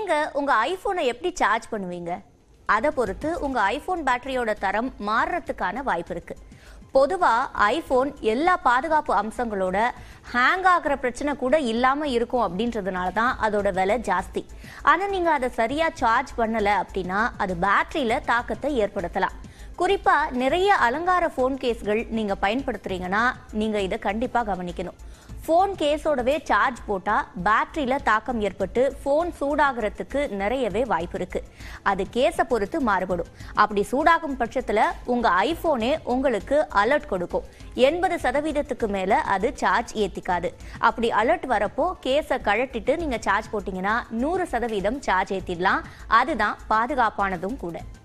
நீங்க உங்க ஐபோனை எப்படி சார்ஜ் பண்ணுவீங்க அதை பொறுத்து உங்க ஐபோன் பேட்டரியோட தரம் மாறுறதுக்கான வாய்ப்பு இருக்கு பொதுவா ஐபோன் எல்லா பாதுகாப்பு அம்சங்களோட ஹேங் ஆகுற பிரச்சனை கூட இல்லாம இருக்கும் அப்படின்றதுனால தான் அதோட விலை ஜாஸ்தி ஆனா நீங்க அதை சரியா சார்ஜ் பண்ணல அப்படின்னா அது பேட்டரியில தாக்கத்தை ஏற்படுத்தலாம் குறிப்பா நிறைய அலங்கார ஃபோன் கேஸ்கள் நீங்க பயன்படுத்துறீங்கன்னா நீங்க இதை கண்டிப்பா கவனிக்கணும் ஃபோன் கேஸோடவே சார்ஜ் போட்டா பேட்டரியில தாக்கம் ஏற்பட்டு ஃபோன் சூடாகிறதுக்கு நிறையவே வாய்ப்பு இருக்கு அது கேஸை பொறுத்து மாறுபடும் அப்படி சூடாகும் பட்சத்துல உங்க ஐபோனே உங்களுக்கு அலர்ட் கொடுக்கும் எண்பது சதவீதத்துக்கு மேல அது சார்ஜ் ஏத்திக்காது அப்படி அலர்ட் வரப்போ கேஸை கழட்டிட்டு நீங்க சார்ஜ் போட்டீங்கன்னா நூறு சதவீதம் சார்ஜ் ஏத்திடலாம் அதுதான் பாதுகாப்பானதும் கூட